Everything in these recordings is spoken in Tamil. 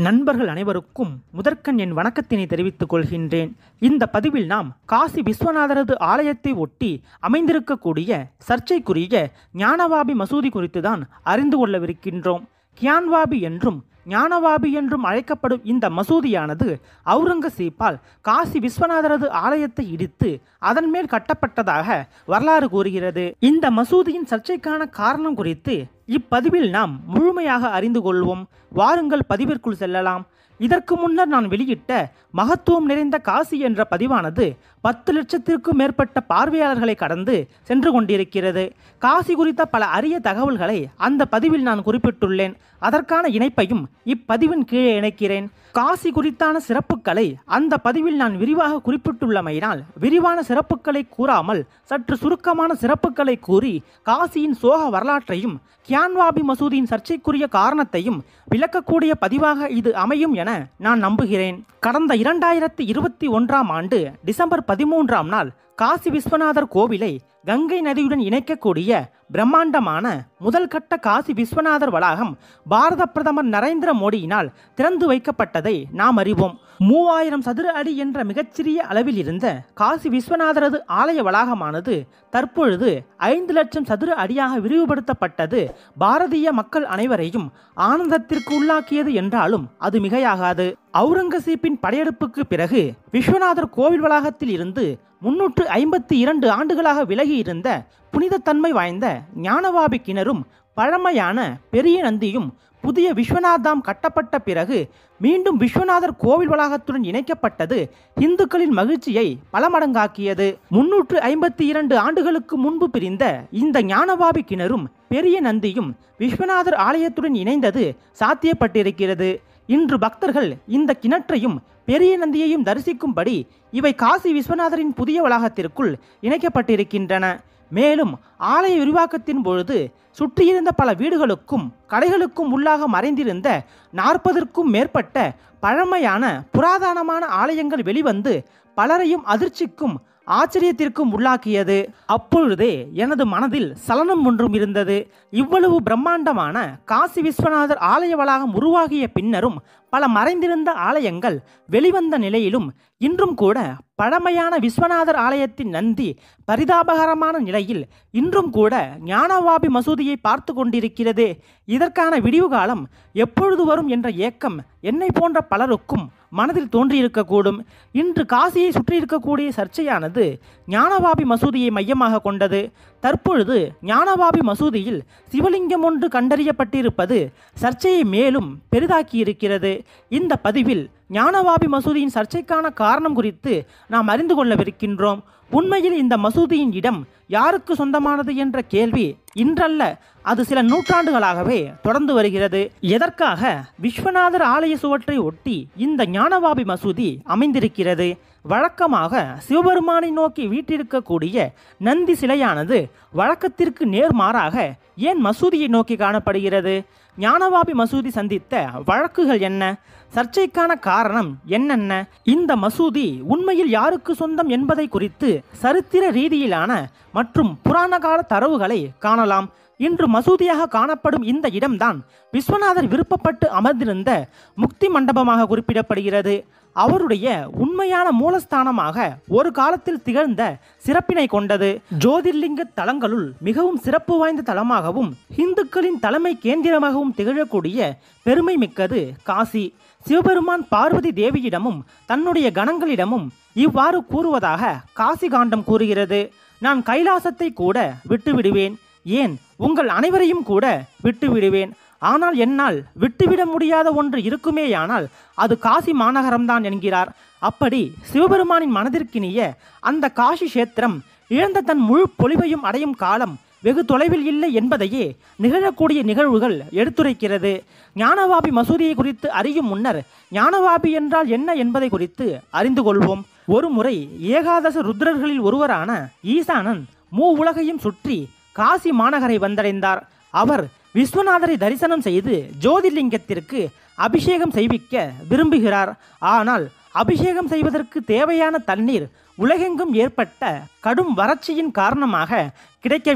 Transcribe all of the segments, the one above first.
நண்பர்கள் அனைவருக்கும் முதற்கண் என் வணக்கத்தினை தெரிவித்துக் கொள்கின்றேன் இந்த பதிவில் நாம் காசி விஸ்வநாதரது ஆலயத்தை ஒட்டி அமைந்திருக்கக்கூடிய சர்ச்சைக்குரிய ஞானவாபி மசூதி குறித்து தான் அறிந்து கொள்ளவிருக்கின்றோம் கியான்வாபி என்றும் ஞானவாபி என்றும் அழைக்கப்படும் இந்த மசூதியானது அவுரங்கசீப்பால் காசி விஸ்வநாதரது ஆலயத்தை இடித்து அதன் மேல் கட்டப்பட்டதாக வரலாறு கூறுகிறது இந்த மசூதியின் சர்ச்சைக்கான காரணம் குறித்து இப்பதிவில் நாம் முழுமையாக அறிந்து கொள்வோம் வாருங்கள் பதிவிற்குள் செல்லலாம் இதற்கு முன்னர் நான் வெளியிட்ட மகத்துவம் நிறைந்த காசி என்ற பதிவானது பத்து லட்சத்திற்கும் மேற்பட்ட பார்வையாளர்களை கடந்து சென்று கொண்டிருக்கிறது காசி குறித்த பல அரிய தகவல்களை அந்த பதிவில் நான் குறிப்பிட்டுள்ளேன் அதற்கான இணைப்பையும் இப்பதிவின் கீழே இணைக்கிறேன் காசி குறித்தான சிறப்புகளை அந்த பதிவில் நான் விரிவாக குறிப்பிட்டுள்ளமையினால் விரிவான சிறப்புகளை கூறாமல் சற்று சுருக்கமான சிறப்புகளை கூறி காசியின் சோக வரலாற்றையும் கியான்வாபி மசூதியின் சர்ச்சைக்குரிய காரணத்தையும் விளக்கக்கூடிய பதிவாக இது அமையும் என நான் நம்புகிறேன் கடந்த இரண்டாயிரத்தி இருபத்தி ஒன்றாம் ஆண்டு டிசம்பர் பதிமூன்றாம் நாள் காசி விஸ்வநாதர் கோவிலை கங்கை நதியுடன் இணைக்கக்கூடிய பிரம்மாண்டமான முதல் கட்ட காசி விஸ்வநாதர் வளாகம் பாரத பிரதமர் நரேந்திர மோடியினால் திறந்து வைக்கப்பட்டதை நாம் அறிவோம் மூவாயிரம் சதுர அடி என்ற மிகச்சிறிய அளவில் இருந்த காசி விஸ்வநாதரது ஆலய வளாகமானது தற்பொழுது ஐந்து லட்சம் சதுர அடியாக விரிவுபடுத்தப்பட்டது பாரதிய மக்கள் அனைவரையும் ஆனந்தத்திற்கு உள்ளாக்கியது என்றாலும் அது மிகையாகாது அவுரங்கசீப்பின் படையெடுப்புக்கு பிறகு விஸ்வநாதர் கோவில் வளாகத்தில் இருந்து முன்னூற்று ஐம்பத்தி இரண்டு ஆண்டுகளாக விலகி இருந்த புனிதத்தன்மை வாய்ந்த ஞானவாபி கிணறும் பழமையான பெரிய நந்தியும் புதிய விஸ்வநாதாம் கட்டப்பட்ட பிறகு மீண்டும் விஸ்வநாதர் கோவில் வளாகத்துடன் இணைக்கப்பட்டது இந்துக்களின் மகிழ்ச்சியை பல மடங்காக்கியது முன்னூற்று ஐம்பத்தி இரண்டு ஆண்டுகளுக்கு முன்பு பிரிந்த இந்த ஞானவாபி கிணறும் பெரிய நந்தியும் விஸ்வநாதர் ஆலயத்துடன் இணைந்தது சாத்தியப்பட்டிருக்கிறது இன்று பக்தர்கள் இந்த கிணற்றையும் பெரிய நந்தியையும் தரிசிக்கும்படி இவை காசி விஸ்வநாதரின் புதிய வளாகத்திற்குள் இணைக்கப்பட்டிருக்கின்றன மேலும் ஆலய விரிவாக்கத்தின் பொழுது சுற்றியிருந்த பல வீடுகளுக்கும் கடைகளுக்கும் உள்ளாக மறைந்திருந்த நாற்பதற்கும் மேற்பட்ட பழமையான புராதனமான ஆலயங்கள் வெளிவந்து பலரையும் அதிர்ச்சிக்கும் ஆச்சரியத்திற்கும் உள்ளாக்கியது அப்பொழுதே எனது மனதில் சலனம் ஒன்றும் இருந்தது இவ்வளவு பிரம்மாண்டமான காசி விஸ்வநாதர் ஆலய வளாகம் உருவாகிய பின்னரும் பல மறைந்திருந்த ஆலயங்கள் வெளிவந்த நிலையிலும் இன்றும் கூட பழமையான விஸ்வநாதர் ஆலயத்தின் நந்தி பரிதாபகரமான நிலையில் இன்றும் கூட ஞானவாபி மசூதியை பார்த்து கொண்டிருக்கிறதே இதற்கான விடிவு காலம் எப்பொழுது வரும் என்ற ஏக்கம் என்னை போன்ற பலருக்கும் மனதில் தோன்றியிருக்கக்கூடும் இன்று காசியை சுற்றியிருக்கக்கூடிய சர்ச்சையானது ஞானவாபி மசூதியை மையமாக கொண்டது தற்பொழுது ஞானவாபி மசூதியில் சிவலிங்கம் ஒன்று கண்டறியப்பட்டிருப்பது சர்ச்சையை மேலும் பெரிதாக்கியிருக்கிறது இந்த பதிவில் ஞானவாபி மசூதியின் சர்ச்சைக்கான காரணம் குறித்து நாம் அறிந்து கொள்ளவிருக்கின்றோம் உண்மையில் இந்த மசூதியின் இடம் யாருக்கு சொந்தமானது என்ற கேள்வி இன்றல்ல அது சில நூற்றாண்டுகளாகவே தொடர்ந்து வருகிறது எதற்காக விஸ்வநாதர் ஆலய சுவற்றை ஒட்டி இந்த ஞானவாபி மசூதி அமைந்திருக்கிறது வழக்கமாக சிவபெருமானை நோக்கி வீட்டிருக்கக்கூடிய நந்தி சிலையானது வழக்கத்திற்கு நேர்மாறாக ஏன் மசூதியை நோக்கி காணப்படுகிறது ஞானவாபி மசூதி சந்தித்த வழக்குகள் என்ன சர்ச்சைக்கான காரணம் என்னென்ன இந்த மசூதி உண்மையில் யாருக்கு சொந்தம் என்பதை குறித்து சரித்திர ரீதியிலான மற்றும் புராண கால தரவுகளை காணலாம் இன்று மசூதியாக காணப்படும் இந்த இடம்தான் விஸ்வநாதர் விருப்பப்பட்டு அமர்ந்திருந்த முக்தி மண்டபமாக குறிப்பிடப்படுகிறது அவருடைய உண்மையான மூலஸ்தானமாக ஒரு காலத்தில் திகழ்ந்த சிறப்பினை கொண்டது ஜோதிர்லிங்க தலங்களுள் மிகவும் சிறப்பு வாய்ந்த தலமாகவும் இந்துக்களின் தலைமை கேந்திரமாகவும் திகழக்கூடிய பெருமை மிக்கது காசி சிவபெருமான் பார்வதி தேவியிடமும் தன்னுடைய கணங்களிடமும் இவ்வாறு கூறுவதாக காசி காண்டம் கூறுகிறது நான் கைலாசத்தை கூட விட்டு விடுவேன் ஏன் உங்கள் அனைவரையும் கூட விட்டு விடுவேன் ஆனால் என்னால் விட்டுவிட முடியாத ஒன்று இருக்குமேயானால் அது காசி மாநகரம்தான் என்கிறார் அப்படி சிவபெருமானின் மனதிற்கினிய அந்த காசி கஷேத்திரம் இழந்த தன் முழு பொலிவையும் அடையும் காலம் வெகு தொலைவில் இல்லை என்பதையே நிகழக்கூடிய நிகழ்வுகள் எடுத்துரைக்கிறது ஞானவாபி மசூதியை குறித்து அறியும் முன்னர் ஞானவாபி என்றால் என்ன என்பதை குறித்து அறிந்து கொள்வோம் ஒரு முறை ஏகாதச ருத்ரர்களில் ஒருவரான ஈசானன் மூ உலகையும் சுற்றி காசி மாநகரை வந்தடைந்தார் அவர் விஸ்வநாதரை தரிசனம் செய்து ஜோதிர்லிங்கத்திற்கு அபிஷேகம் செய்விக்க விரும்புகிறார் ஆனால் அபிஷேகம் செய்வதற்கு தேவையான தண்ணீர் உலகெங்கும் ஏற்பட்ட கடும் வறட்சியின் காரணமாக கிடைக்கவில்லை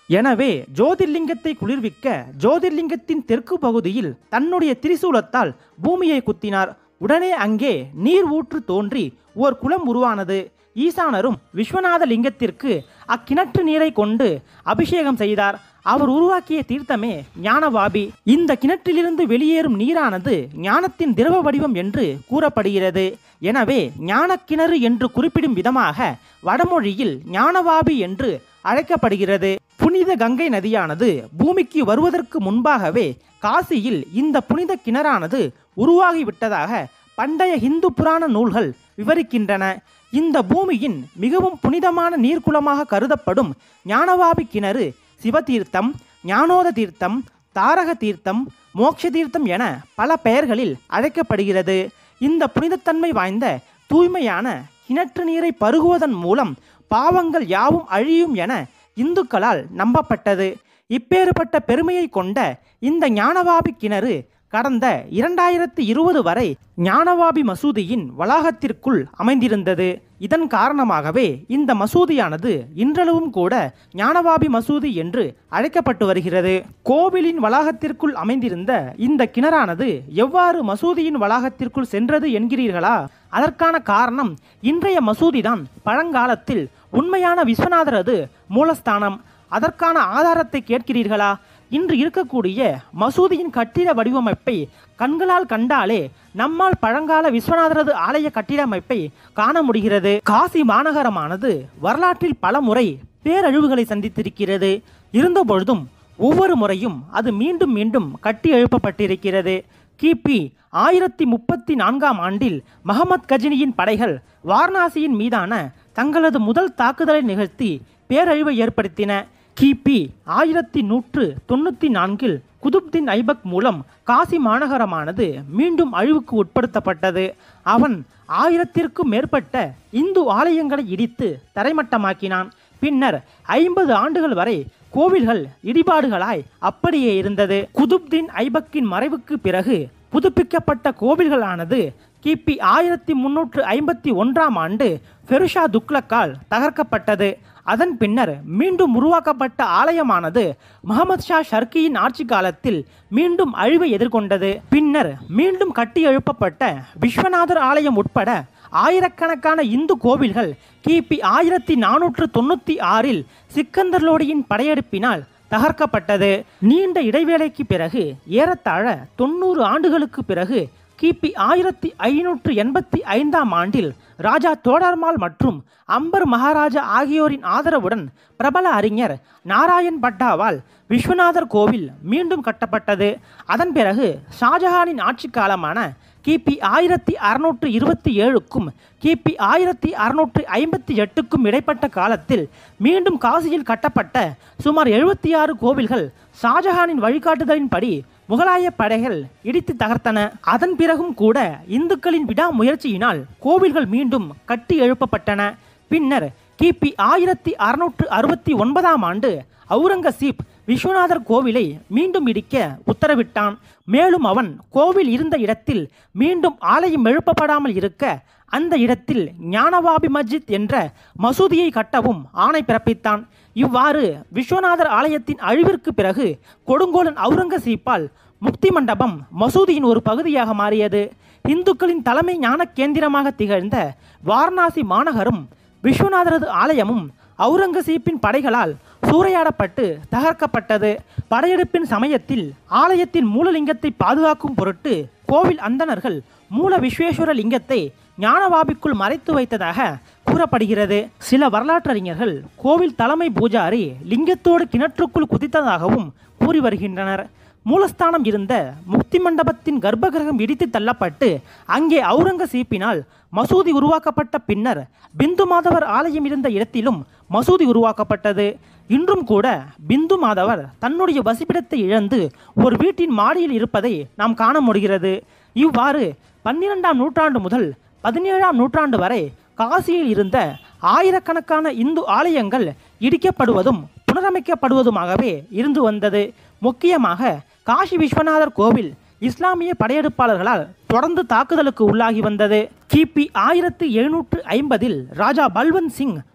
எனவே ஜோதிர்லிங்கத்தை குளிர்விக்க ஜோதிர்லிங்கத்தின் தெற்கு பகுதியில் தன்னுடைய திரிசூலத்தால் பூமியை குத்தினார் உடனே அங்கே நீர் ஊற்று தோன்றி ஓர் குளம் உருவானது ஈசானரும் விஸ்வநாத லிங்கத்திற்கு அக்கிணற்று நீரை கொண்டு அபிஷேகம் செய்தார் அவர் உருவாக்கிய தீர்த்தமே ஞானவாபி இந்த கிணற்றிலிருந்து வெளியேறும் நீரானது ஞானத்தின் திரவ வடிவம் என்று கூறப்படுகிறது எனவே ஞானக்கிணறு என்று குறிப்பிடும் விதமாக வடமொழியில் ஞானவாபி என்று அழைக்கப்படுகிறது புனித கங்கை நதியானது பூமிக்கு வருவதற்கு முன்பாகவே காசியில் இந்த புனித கிணறானது உருவாகிவிட்டதாக பண்டைய இந்து புராண நூல்கள் விவரிக்கின்றன இந்த பூமியின் மிகவும் புனிதமான நீர்க்குளமாக கருதப்படும் ஞானவாபி கிணறு சிவதீர்த்தம் ஞானோத தீர்த்தம் தாரக தீர்த்தம் மோட்ச தீர்த்தம் என பல பெயர்களில் அழைக்கப்படுகிறது இந்த புனிதத்தன்மை வாய்ந்த தூய்மையான கிணற்று நீரை பருகுவதன் மூலம் பாவங்கள் யாவும் அழியும் என இந்துக்களால் நம்பப்பட்டது இப்பேறுபட்ட பெருமையை கொண்ட இந்த ஞானவாபி கிணறு கடந்த இரண்டாயிரத்தி இருபது வரை ஞானவாபி மசூதியின் வளாகத்திற்குள் அமைந்திருந்தது இதன் காரணமாகவே இந்த மசூதியானது இன்றளவும் கூட ஞானவாபி மசூதி என்று அழைக்கப்பட்டு வருகிறது கோவிலின் வளாகத்திற்குள் அமைந்திருந்த இந்த கிணறானது எவ்வாறு மசூதியின் வளாகத்திற்குள் சென்றது என்கிறீர்களா அதற்கான காரணம் இன்றைய மசூதிதான் பழங்காலத்தில் உண்மையான விஸ்வநாதரது மூலஸ்தானம் அதற்கான ஆதாரத்தை கேட்கிறீர்களா இன்று இருக்கக்கூடிய மசூதியின் கட்டிட வடிவமைப்பை கண்களால் கண்டாலே நம்மால் பழங்கால விஸ்வநாதரது ஆலய கட்டிட அமைப்பை காண முடிகிறது காசி மாநகரமானது வரலாற்றில் பல முறை பேரழிவுகளை சந்தித்திருக்கிறது இருந்தபொழுதும் ஒவ்வொரு முறையும் அது மீண்டும் மீண்டும் கட்டி எழுப்பப்பட்டிருக்கிறது கிபி ஆயிரத்தி முப்பத்தி நான்காம் ஆண்டில் மஹமத் கஜினியின் படைகள் வாரணாசியின் மீதான தங்களது முதல் தாக்குதலை நிகழ்த்தி பேரழிவை ஏற்படுத்தின கிபி ஆயிரத்தி நூற்று தொண்ணூற்றி நான்கில் குதுப்தின் ஐபக் மூலம் காசி மாநகரமானது மீண்டும் அழிவுக்கு உட்படுத்தப்பட்டது அவன் ஆயிரத்திற்கும் மேற்பட்ட இந்து ஆலயங்களை இடித்து தரைமட்டமாக்கினான் பின்னர் ஐம்பது ஆண்டுகள் வரை கோவில்கள் இடிபாடுகளாய் அப்படியே இருந்தது குதுப்தின் ஐபக்கின் மறைவுக்கு பிறகு புதுப்பிக்கப்பட்ட கோவில்களானது கிபி ஆயிரத்தி முன்னூற்று ஐம்பத்தி ஒன்றாம் ஆண்டு ஃபெருஷா துக்லக்கால் தகர்க்கப்பட்டது அதன் பின்னர் மீண்டும் உருவாக்கப்பட்ட ஆலயமானது முகமது ஷா ஷர்கியின் ஆட்சி காலத்தில் மீண்டும் அழிவை எதிர்கொண்டது பின்னர் மீண்டும் கட்டி எழுப்பப்பட்ட விஸ்வநாதர் ஆலயம் உட்பட ஆயிரக்கணக்கான இந்து கோவில்கள் கிபி ஆயிரத்தி நானூற்று தொண்ணூற்றி ஆறில் சிக்கந்தர் லோடியின் படையெடுப்பினால் தகர்க்கப்பட்டது நீண்ட இடைவேளைக்கு பிறகு ஏறத்தாழ தொண்ணூறு ஆண்டுகளுக்கு பிறகு கிபி ஆயிரத்தி ஐநூற்று எண்பத்தி ஐந்தாம் ஆண்டில் ராஜா தோடர்மால் மற்றும் அம்பர் மகாராஜா ஆகியோரின் ஆதரவுடன் பிரபல அறிஞர் நாராயண் பட்டாவால் விஸ்வநாதர் கோவில் மீண்டும் கட்டப்பட்டது அதன் பிறகு ஷாஜஹானின் ஆட்சி காலமான கிபி ஆயிரத்தி அறுநூற்று இருபத்தி ஏழுக்கும் கிபி ஆயிரத்தி அறுநூற்று ஐம்பத்தி எட்டுக்கும் இடைப்பட்ட காலத்தில் மீண்டும் காசியில் கட்டப்பட்ட சுமார் எழுபத்தி ஆறு கோவில்கள் ஷாஜஹானின் வழிகாட்டுதலின்படி முகலாய படைகள் இடித்து தகர்த்தன அதன் பிறகும் கூட இந்துக்களின் விடாமுயற்சியினால் கோவில்கள் மீண்டும் கட்டி எழுப்பப்பட்டன பின்னர் கிபி ஆயிரத்தி அறுநூற்று அறுபத்தி ஒன்பதாம் ஆண்டு அவுரங்கசீப் விஸ்வநாதர் கோவிலை மீண்டும் இடிக்க உத்தரவிட்டான் மேலும் அவன் கோவில் இருந்த இடத்தில் மீண்டும் ஆலயம் எழுப்பப்படாமல் இருக்க அந்த இடத்தில் ஞானவாபி மஸ்ஜித் என்ற மசூதியை கட்டவும் ஆணை பிறப்பித்தான் இவ்வாறு விஸ்வநாதர் ஆலயத்தின் அழிவிற்கு பிறகு கொடுங்கோலன் அவுரங்கசீப்பால் முக்தி மண்டபம் மசூதியின் ஒரு பகுதியாக மாறியது இந்துக்களின் தலைமை ஞான கேந்திரமாக திகழ்ந்த வாரணாசி மாநகரும் விஸ்வநாதரது ஆலயமும் அவுரங்கசீப்பின் படைகளால் சூறையாடப்பட்டு தகர்க்கப்பட்டது படையெடுப்பின் சமயத்தில் ஆலயத்தின் மூலலிங்கத்தை பாதுகாக்கும் பொருட்டு கோவில் அந்தணர்கள் மூல விஸ்வேஸ்வர லிங்கத்தை ஞானவாபிக்குள் மறைத்து வைத்ததாக கூறப்படுகிறது சில வரலாற்றறிஞர்கள் கோவில் தலைமை பூஜாரி லிங்கத்தோடு கிணற்றுக்குள் குதித்ததாகவும் கூறி வருகின்றனர் மூலஸ்தானம் இருந்த முக்தி மண்டபத்தின் கர்ப்பகிரகம் இடித்து தள்ளப்பட்டு அங்கே அவுரங்கசீப்பினால் மசூதி உருவாக்கப்பட்ட பின்னர் பிந்து மாதவர் ஆலயம் இருந்த இடத்திலும் மசூதி உருவாக்கப்பட்டது இன்றும் கூட பிந்து மாதவர் தன்னுடைய வசிப்பிடத்தை இழந்து ஒரு வீட்டின் மாடியில் இருப்பதை நாம் காண முடிகிறது இவ்வாறு பன்னிரெண்டாம் நூற்றாண்டு முதல் பதினேழாம் நூற்றாண்டு வரை காசியில் இருந்த ஆயிரக்கணக்கான இந்து ஆலயங்கள் இடிக்கப்படுவதும் புனரமைக்கப்படுவதுமாகவே இருந்து வந்தது முக்கியமாக காசி விஸ்வநாதர் கோவில் இஸ்லாமிய படையெடுப்பாளர்களால் தொடர்ந்து தாக்குதலுக்கு உள்ளாகி வந்தது கிபி ஆயிரத்தி எழுநூற்று ஐம்பதில் ராஜா பல்வந்த் சிங்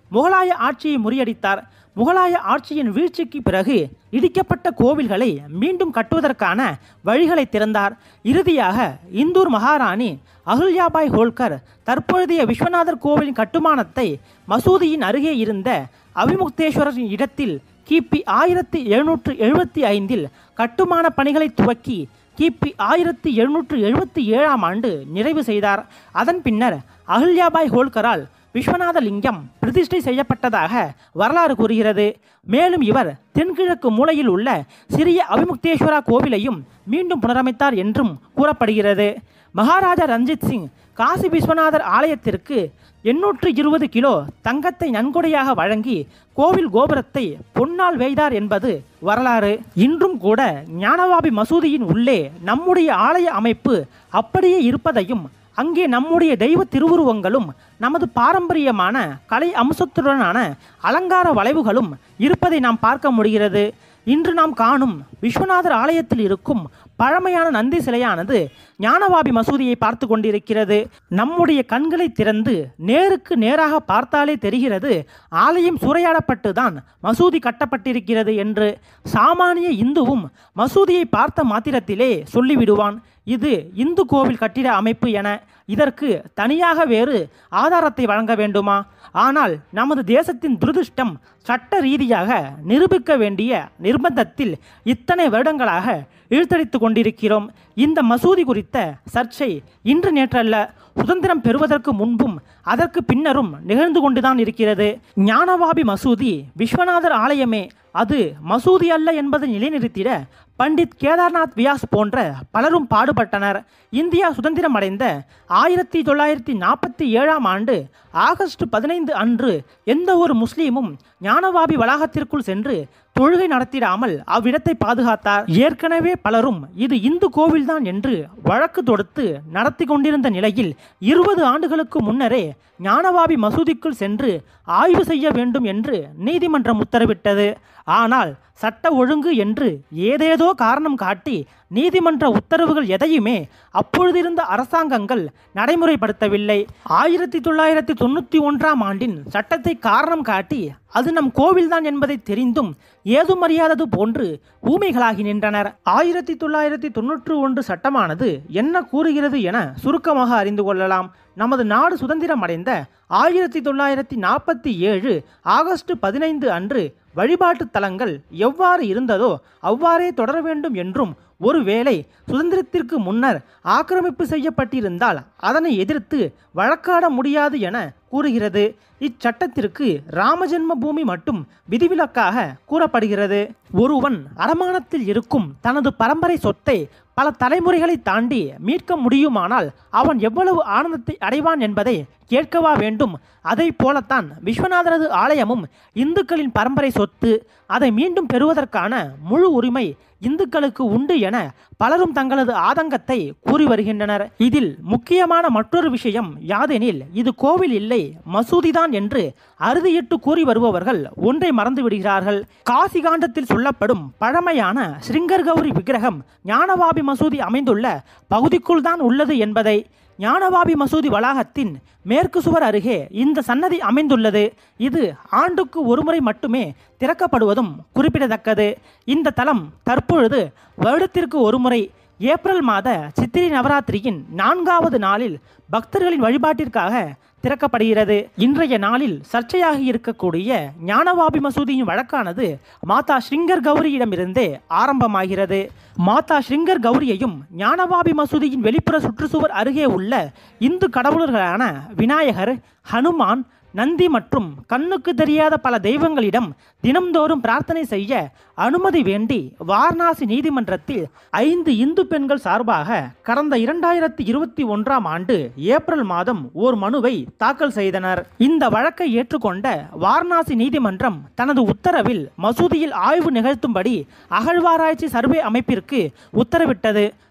முகலாய ஆட்சியை முறியடித்தார் முகலாய ஆட்சியின் வீழ்ச்சிக்கு பிறகு இடிக்கப்பட்ட கோவில்களை மீண்டும் கட்டுவதற்கான வழிகளை திறந்தார் இறுதியாக இந்தூர் மகாராணி அகுல்யாபாய் ஹோல்கர் தற்பொழுதைய விஸ்வநாதர் கோவிலின் கட்டுமானத்தை மசூதியின் அருகே இருந்த அவிமுக்தேஸ்வரரின் இடத்தில் கிபி ஆயிரத்தி எழுநூற்று எழுபத்தி ஐந்தில் கட்டுமான பணிகளை துவக்கி கிபி ஆயிரத்தி எழுநூற்று எழுபத்தி ஏழாம் ஆண்டு நிறைவு செய்தார் அதன் பின்னர் அகல்யாபாய் ஹோல்கரால் விஸ்வநாத லிங்கம் பிரதிஷ்டை செய்யப்பட்டதாக வரலாறு கூறுகிறது மேலும் இவர் தென்கிழக்கு மூலையில் உள்ள சிறிய அவிமுக்தேஸ்வரா கோவிலையும் மீண்டும் புனரமைத்தார் என்றும் கூறப்படுகிறது மகாராஜா ரஞ்சித் சிங் காசி விஸ்வநாதர் ஆலயத்திற்கு எண்ணூற்று இருபது கிலோ தங்கத்தை நன்கொடையாக வழங்கி கோவில் கோபுரத்தை பொன்னால் வேய்தார் என்பது வரலாறு இன்றும் கூட ஞானவாபி மசூதியின் உள்ளே நம்முடைய ஆலய அமைப்பு அப்படியே இருப்பதையும் அங்கே நம்முடைய தெய்வ திருவுருவங்களும் நமது பாரம்பரியமான கலை அம்சத்துடனான அலங்கார வளைவுகளும் இருப்பதை நாம் பார்க்க முடிகிறது இன்று நாம் காணும் விஸ்வநாதர் ஆலயத்தில் இருக்கும் பழமையான நந்தி சிலையானது ஞானவாபி மசூதியை பார்த்து கொண்டிருக்கிறது நம்முடைய கண்களை திறந்து நேருக்கு நேராக பார்த்தாலே தெரிகிறது ஆலயம் சூறையாடப்பட்டுதான் மசூதி கட்டப்பட்டிருக்கிறது என்று சாமானிய இந்துவும் மசூதியை பார்த்த மாத்திரத்திலே சொல்லிவிடுவான் இது இந்து கோவில் கட்டிட அமைப்பு என இதற்கு தனியாக வேறு ஆதாரத்தை வழங்க வேண்டுமா ஆனால் நமது தேசத்தின் துரதிருஷ்டம் சட்ட ரீதியாக நிரூபிக்க வேண்டிய நிர்பந்தத்தில் இத்தனை வருடங்களாக இழுத்தடித்து கொண்டிருக்கிறோம் இந்த மசூதி குறித்த சர்ச்சை இன்று நேற்றல்ல சுதந்திரம் பெறுவதற்கு முன்பும் அதற்கு பின்னரும் நிகழ்ந்து கொண்டுதான் இருக்கிறது ஞானவாபி மசூதி விஸ்வநாதர் ஆலயமே அது மசூதி அல்ல என்பதை நிலைநிறுத்திட பண்டித் கேதார்நாத் வியாஸ் போன்ற பலரும் பாடுபட்டனர் இந்தியா சுதந்திரம் அடைந்த ஆயிரத்தி தொள்ளாயிரத்தி நாற்பத்தி ஏழாம் ஆண்டு ஆகஸ்ட் பதினைந்து அன்று எந்த ஒரு முஸ்லீமும் ஞானவாபி வளாகத்திற்குள் சென்று தொழுகை நடத்திடாமல் அவ்விடத்தை பாதுகாத்தார் ஏற்கனவே பலரும் இது இந்து கோவில்தான் என்று வழக்கு தொடுத்து நடத்தி கொண்டிருந்த நிலையில் இருபது ஆண்டுகளுக்கு முன்னரே ஞானவாபி மசூதிக்குள் சென்று ஆய்வு செய்ய வேண்டும் என்று நீதிமன்றம் உத்தரவிட்டது ஆனால் சட்ட ஒழுங்கு என்று ஏதேதோ காரணம் காட்டி நீதிமன்ற உத்தரவுகள் எதையுமே அப்பொழுதிருந்த அரசாங்கங்கள் நடைமுறைப்படுத்தவில்லை ஆயிரத்தி தொள்ளாயிரத்தி தொண்ணூற்றி ஒன்றாம் ஆண்டின் சட்டத்தை காரணம் காட்டி அது நம் கோவில்தான் என்பதை தெரிந்தும் ஏதுமறியாதது போன்று ஊமைகளாகி நின்றனர் ஆயிரத்தி தொள்ளாயிரத்தி தொன்னூற்று ஒன்று சட்டமானது என்ன கூறுகிறது என சுருக்கமாக அறிந்து கொள்ளலாம் நமது நாடு சுதந்திரம் அடைந்த ஆயிரத்தி தொள்ளாயிரத்தி நாற்பத்தி ஏழு ஆகஸ்ட் பதினைந்து அன்று வழிபாட்டு தலங்கள் எவ்வாறு இருந்ததோ அவ்வாறே தொடர வேண்டும் என்றும் ஒருவேளை சுதந்திரத்திற்கு முன்னர் ஆக்கிரமிப்பு செய்யப்பட்டிருந்தால் அதனை எதிர்த்து வழக்காட முடியாது என கூறுகிறது இச்சட்டத்திற்கு ராமஜென்ம பூமி மட்டும் விதிவிலக்காக கூறப்படுகிறது ஒருவன் அடமானத்தில் இருக்கும் தனது பரம்பரை சொத்தை பல தலைமுறைகளை தாண்டி மீட்க முடியுமானால் அவன் எவ்வளவு ஆனந்தத்தை அடைவான் என்பதை கேட்கவா வேண்டும் அதை போலத்தான் விஸ்வநாதரது ஆலயமும் இந்துக்களின் பரம்பரை சொத்து அதை மீண்டும் பெறுவதற்கான முழு உரிமை இந்துக்களுக்கு உண்டு என பலரும் தங்களது ஆதங்கத்தை கூறி வருகின்றனர் இதில் முக்கியமான மற்றொரு விஷயம் யாதெனில் இது கோவில் இல்லை மசூதிதான் என்று அறுதியிட்டு கூறி வருபவர்கள் ஒன்றை மறந்து விடுகிறார்கள் காசி காண்டத்தில் சொல்லப்படும் பழமையான ஸ்ரிங்கர் கௌரி விக்கிரகம் ஞானவாபி மசூதி அமைந்துள்ள பகுதிக்குள் தான் உள்ளது என்பதை ஞானவாபி மசூதி வளாகத்தின் மேற்கு சுவர் அருகே இந்த சன்னதி அமைந்துள்ளது இது ஆண்டுக்கு ஒருமுறை மட்டுமே திறக்கப்படுவதும் குறிப்பிடத்தக்கது இந்த தலம் தற்பொழுது வருடத்திற்கு ஒருமுறை ஏப்ரல் மாத சித்திரை நவராத்திரியின் நான்காவது நாளில் பக்தர்களின் வழிபாட்டிற்காக திறக்கப்படுகிறது இன்றைய நாளில் சர்ச்சையாகி இருக்கக்கூடிய ஞானவாபி மசூதியின் வழக்கானது மாதா ஸ்ரிங்கர் கௌரியிடமிருந்தே ஆரம்பமாகிறது மாதா ஸ்ரிங்கர் கௌரியையும் ஞானவாபி மசூதியின் வெளிப்புற சுற்றுச்சுவர் அருகே உள்ள இந்து கடவுளர்களான விநாயகர் ஹனுமான் நந்தி மற்றும் கண்ணுக்கு தெரியாத பல தெய்வங்களிடம் தினம்தோறும் பிரார்த்தனை செய்ய அனுமதி வேண்டி வாரணாசி நீதிமன்றத்தில் ஐந்து இந்து பெண்கள் சார்பாக கடந்த இரண்டாயிரத்தி இருபத்தி ஒன்றாம் ஆண்டு ஏப்ரல் மாதம் ஓர் மனுவை தாக்கல் செய்தனர் இந்த வழக்கை ஏற்றுக்கொண்ட வாரணாசி நீதிமன்றம் தனது உத்தரவில் மசூதியில் ஆய்வு நிகழ்த்தும்படி அகழ்வாராய்ச்சி சர்வே அமைப்பிற்கு உத்தரவிட்டது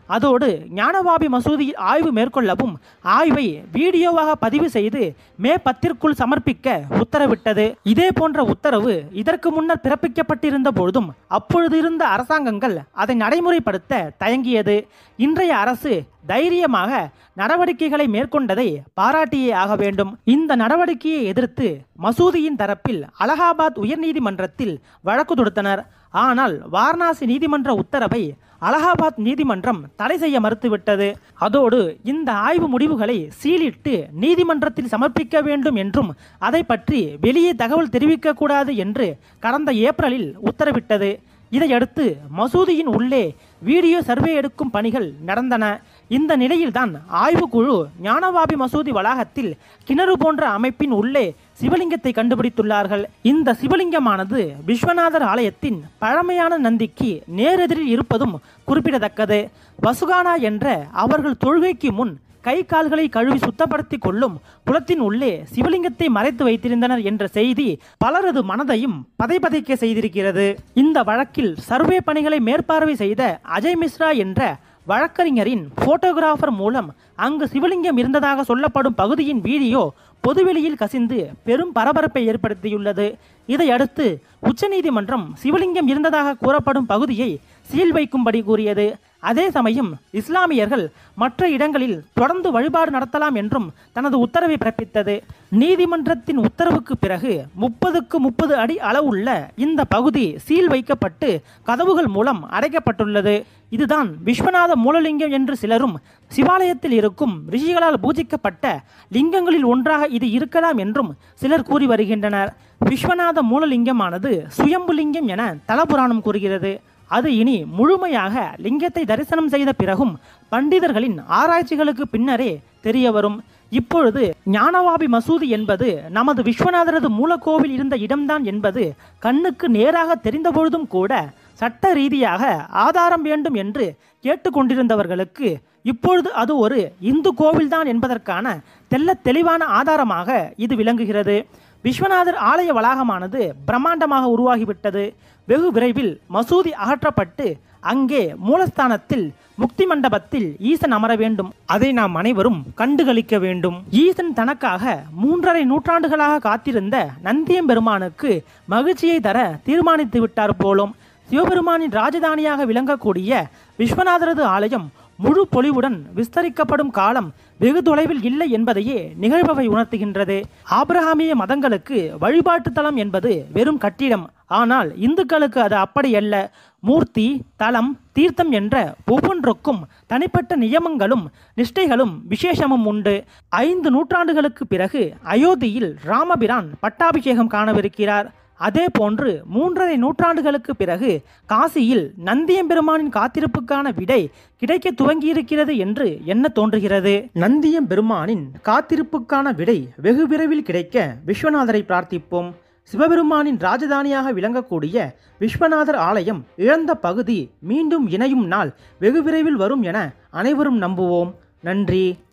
அதோடு ஞானவாபி மசூதியில் ஆய்வு மேற்கொள்ளவும் ஆய்வை வீடியோவாக பதிவு செய்து மே பத்திற்குள் சமர்ப்பிக்க உத்தரவிட்டது இதே போன்ற உத்தரவு இதற்கு முன்னர் பிறப்பிக்கப்பட்டிருந்த பொழுதும் அப்பொழுது இருந்த அரசாங்கங்கள் அதை நடைமுறைப்படுத்த தயங்கியது இன்றைய அரசு தைரியமாக நடவடிக்கைகளை மேற்கொண்டதை பாராட்டியே ஆக வேண்டும் இந்த நடவடிக்கையை எதிர்த்து மசூதியின் தரப்பில் அலகாபாத் உயர்நீதிமன்றத்தில் வழக்கு தொடுத்தனர் ஆனால் வாரணாசி நீதிமன்ற உத்தரவை அலகாபாத் நீதிமன்றம் தடை செய்ய மறுத்துவிட்டது அதோடு இந்த ஆய்வு முடிவுகளை சீலிட்டு நீதிமன்றத்தில் சமர்ப்பிக்க வேண்டும் என்றும் அதை பற்றி வெளியே தகவல் தெரிவிக்கக்கூடாது என்று கடந்த ஏப்ரலில் உத்தரவிட்டது இதையடுத்து மசூதியின் உள்ளே வீடியோ சர்வே எடுக்கும் பணிகள் நடந்தன இந்த நிலையில்தான் ஆய்வுக்குழு ஞானவாபி மசூதி வளாகத்தில் கிணறு போன்ற அமைப்பின் உள்ளே சிவலிங்கத்தை கண்டுபிடித்துள்ளார்கள் இந்த சிவலிங்கமானது விஸ்வநாதர் ஆலயத்தின் பழமையான நந்திக்கு நேரெதிரில் இருப்பதும் குறிப்பிடத்தக்கது வசுகானா என்ற அவர்கள் தொழுகைக்கு முன் கை கால்களை கழுவி சுத்தப்படுத்தி கொள்ளும் குளத்தின் உள்ளே சிவலிங்கத்தை மறைத்து வைத்திருந்தனர் என்ற செய்தி பலரது மனதையும் பதைபதைக்க செய்திருக்கிறது இந்த வழக்கில் சர்வே பணிகளை மேற்பார்வை செய்த அஜய் மிஸ்ரா என்ற வழக்கறிஞரின் போட்டோகிராஃபர் மூலம் அங்கு சிவலிங்கம் இருந்ததாக சொல்லப்படும் பகுதியின் வீடியோ பொதுவெளியில் கசிந்து பெரும் பரபரப்பை ஏற்படுத்தியுள்ளது இதையடுத்து உச்சநீதிமன்றம் சிவலிங்கம் இருந்ததாக கூறப்படும் பகுதியை சீல் வைக்கும்படி கூறியது அதே சமயம் இஸ்லாமியர்கள் மற்ற இடங்களில் தொடர்ந்து வழிபாடு நடத்தலாம் என்றும் தனது உத்தரவை பிறப்பித்தது நீதிமன்றத்தின் உத்தரவுக்கு பிறகு முப்பதுக்கு முப்பது அடி அளவுள்ள இந்த பகுதி சீல் வைக்கப்பட்டு கதவுகள் மூலம் அடைக்கப்பட்டுள்ளது இதுதான் விஸ்வநாத மூலலிங்கம் என்று சிலரும் சிவாலயத்தில் இருக்கும் ரிஷிகளால் பூஜிக்கப்பட்ட லிங்கங்களில் ஒன்றாக இது இருக்கலாம் என்றும் சிலர் கூறி வருகின்றனர் விஸ்வநாத மூலலிங்கமானது சுயம்பு லிங்கம் என தலபுராணம் கூறுகிறது அது இனி முழுமையாக லிங்கத்தை தரிசனம் செய்த பிறகும் பண்டிதர்களின் ஆராய்ச்சிகளுக்கு பின்னரே தெரிய வரும் இப்பொழுது ஞானவாபி மசூதி என்பது நமது விஸ்வநாதரது மூலக்கோவில் இருந்த இடம்தான் என்பது கண்ணுக்கு நேராக தெரிந்த பொழுதும் கூட சட்ட ரீதியாக ஆதாரம் வேண்டும் என்று கேட்டுக்கொண்டிருந்தவர்களுக்கு இப்பொழுது அது ஒரு இந்து கோவில்தான் என்பதற்கான தெள்ளத் தெளிவான ஆதாரமாக இது விளங்குகிறது விஸ்வநாதர் ஆலய வளாகமானது பிரம்மாண்டமாக உருவாகிவிட்டது வெகு விரைவில் மசூதி அகற்றப்பட்டு அங்கே மூலஸ்தானத்தில் முக்தி மண்டபத்தில் ஈசன் அமர வேண்டும் அதை நாம் அனைவரும் கண்டுகளிக்க வேண்டும் ஈசன் தனக்காக மூன்றரை நூற்றாண்டுகளாக காத்திருந்த நந்தியம்பெருமானுக்கு மகிழ்ச்சியை தர தீர்மானித்து விட்டார் போலும் சிவபெருமானின் ராஜதானியாக விளங்கக்கூடிய விஸ்வநாதரது ஆலயம் முழு பொலிவுடன் விஸ்தரிக்கப்படும் காலம் வெகு தொலைவில் இல்லை என்பதையே நிகழ்பவை உணர்த்துகின்றது ஆபிரகாமிய மதங்களுக்கு வழிபாட்டு தலம் என்பது வெறும் கட்டிடம் ஆனால் இந்துக்களுக்கு அது அப்படியல்ல மூர்த்தி தலம் தீர்த்தம் என்ற ஒவ்வொன்றுக்கும் தனிப்பட்ட நியமங்களும் நிஷ்டைகளும் விசேஷமும் உண்டு ஐந்து நூற்றாண்டுகளுக்கு பிறகு அயோத்தியில் ராமபிரான் பட்டாபிஷேகம் காணவிருக்கிறார் அதே போன்று மூன்றரை நூற்றாண்டுகளுக்கு பிறகு காசியில் நந்தியம்பெருமானின் காத்திருப்புக்கான விடை கிடைக்க துவங்கியிருக்கிறது என்று எண்ண தோன்றுகிறது நந்தியம்பெருமானின் காத்திருப்புக்கான விடை வெகு விரைவில் கிடைக்க விஸ்வநாதரை பிரார்த்திப்போம் சிவபெருமானின் ராஜதானியாக விளங்கக்கூடிய விஸ்வநாதர் ஆலயம் இழந்த பகுதி மீண்டும் இணையும் நாள் வெகு விரைவில் வரும் என அனைவரும் நம்புவோம் நன்றி